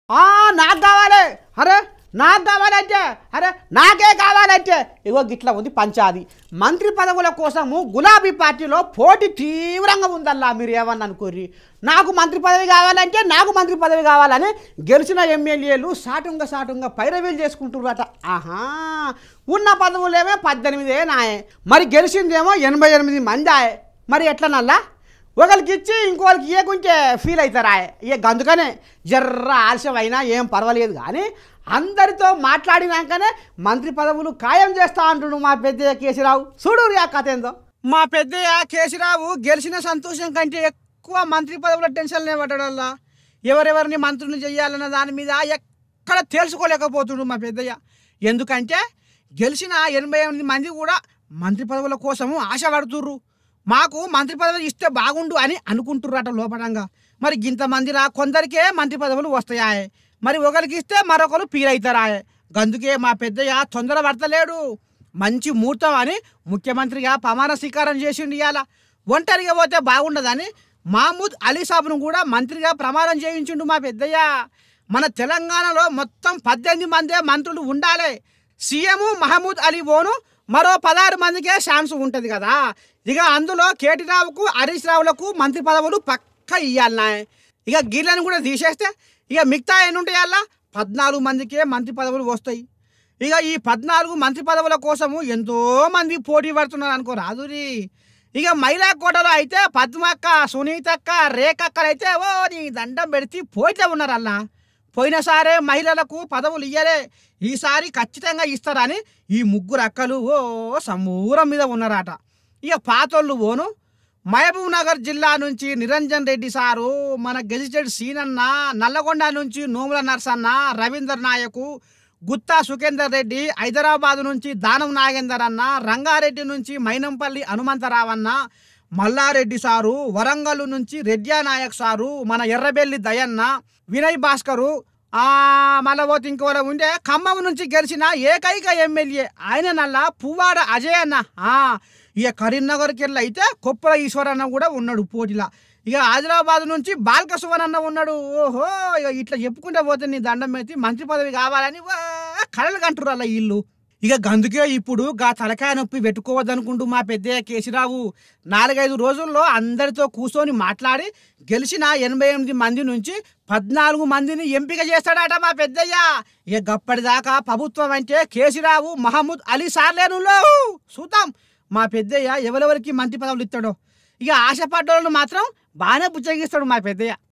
ఆ, నాకు కావాలి అరే నాకు కావాలంటే అరే నాకే కావాలంటే ఇగో గిట్ల ఉంది పంచాది మంత్రి పదవుల కోసము గులాబీ పార్టీలో పోటీ తీవ్రంగా ఉందల్లా మీరు ఏమన్నా అనుకోర్రి నాకు మంత్రి పదవి కావాలంటే నాకు మంత్రి పదవి కావాలని గెలిచిన ఎమ్మెల్యేలు సాటుంగా సాటుంగా పైరవీలు చేసుకుంటున్నారట ఆహా ఉన్న పదవులేమో పద్దెనిమిదే నాయే మరి గెలిచిందేమో ఎనభై ఎనిమిది మంది ఆయే మరి ఎట్లా నల్లా ఒకరికి ఇచ్చి ఇంకోరికి ఇవ్వకుంటే ఫీల్ అవుతారా ఇక అందుకనే జర్ర ఆలస్యం అయినా ఏం పర్వాలేదు కానీ అందరితో మాట్లాడినాకనే మంత్రి పదవులు ఖాయం చేస్తా అంటుండు మా పెద్దయ్య కేసీరావు చూడు ఆ కథ ఏందో మా పెద్దయ్య కేసీరావు గెలిచిన సంతోషం కంటే ఎక్కువ మంత్రి పదవుల టెన్షన్లే పడ్డాడల్లా ఎవరెవరిని మంత్రులు చేయాలన్న దాని మీద ఎక్కడ తేల్చుకోలేకపోతుండు మా పెద్దయ్య ఎందుకంటే గెలిచిన ఎనభై ఎనిమిది మంది కూడా మంత్రి పదవుల కోసము ఆశపడుతుర్రు మాకు మంత్రి పదవి ఇస్తే బాగుండు అని అనుకుంటుర్రట లోపడంగా మరి ఇంతమంది రా కొందరికే మంత్రి పదవులు వస్తాయా మరి ఒకరికి ఇస్తే మరొకరు పీరైతారా గందుకే మా పెద్దయ్య తొందర పడతలేడు మంచి ముహూర్తం అని ముఖ్యమంత్రిగా ప్రమాణ స్వీకారం చేసిండు ఇవాళ ఒంటరిగా పోతే బాగుండదని మహమూద్ అలీ సాబ్ను కూడా మంత్రిగా ప్రమాణం చేయించిండు మా పెద్దయ్య మన తెలంగాణలో మొత్తం పద్దెనిమిది మందే మంత్రులు ఉండాలి సీఎం మహమూద్ అలీ ఓను మరో పదహారు మందికే ఛాన్స్ ఉంటుంది కదా ఇక అందులో కేటీ రావుకు హరీష్ రావులకు మంత్రి పదవులు పక్క ఇవ్వాలన్నా ఇక గీళ్ళని కూడా తీసేస్తే ఇక మిగతా ఎన్ని ఉంటాయి అలా పద్నాలుగు మందికే మంత్రి పదవులు వస్తాయి ఇక ఈ పద్నాలుగు మంత్రి పదవుల కోసము ఎంతో మంది పోటీ పడుతున్నారు అనుకో రాదురి ఇక మహిళా కోటలో అయితే పద్మక్క సునీతక్క రేఖక్కలు అయితే ఓ నీ దండం పెడితే పోయితే ఉన్నారు అలా పోయినసారే మహిళలకు పదవులు ఇయ్యలే ఈసారి ఖచ్చితంగా ఇస్తారని ఈ ముగ్గురు అక్కలు ఓ సమూరం మీద ఉన్నారట ఇక పాతోళ్ళు ఓను మహబూబ్ నగర్ జిల్లా నుంచి నిరంజన్ రెడ్డి సారు మన గెజిటెడ్ సీనన్న నల్లగొండ నుంచి నోముల నర్సన్న రవీందర్ నాయకు గుత్తా సుఖేందర్ రెడ్డి హైదరాబాద్ నుంచి దానం నాగేందర్ అన్న రంగారెడ్డి నుంచి మైనంపల్లి హనుమంతరావు అన్న మల్లారెడ్డి సారు వరంగల్ నుంచి రెడ్యా నాయక్ సారు మన ఎర్రబెల్లి దయన్న వినయ్ భాస్కరు ఆ మళ్ళా పోతే ఇంకోలా ఉండే ఖమ్మం నుంచి గెలిచిన ఏకైక ఎమ్మెల్యే ఆయన నల్ల పువ్వాడ అజయ్ అన్న ఆ, ఇక కరీంనగర్కి వెళ్ళి అయితే కొప్పల ఈశ్వరన్న కూడా ఉన్నాడు పోటీలా ఇక ఆదిలాబాద్ నుంచి బాల్క సువన్ అన్న ఉన్నాడు ఓహో ఇక ఇట్లా చెప్పుకుంటే పోతే నీ దండం పెట్టి మంత్రి పదవి కావాలని వా, కలలు కంటురు అలా ఇల్లు ఇక గందుకే ఇప్పుడు గా తలకాయ నొప్పి పెట్టుకోవద్దనుకుంటూ మా పెద్దయ్య కేసీరావు నాలుగైదు రోజుల్లో అందరితో కూర్చొని మాట్లాడి గెలిచిన ఎనభై ఎనిమిది మంది నుంచి పద్నాలుగు మందిని ఎంపిక చేస్తాడట మా పెద్దయ్య ఇక గప్పటిదాకా ప్రభుత్వం అంటే కేసీరావు మహమూద్ అలీ సార్లేను చూద్దాం మా పెద్దయ్య ఎవరెవరికి మంత్రి పదవులు ఇస్తాడో ఇక ఆశపడ్డోళ్ళు మాత్రం బాగానే బుచ్చగిస్తాడు మా పెద్దయ్య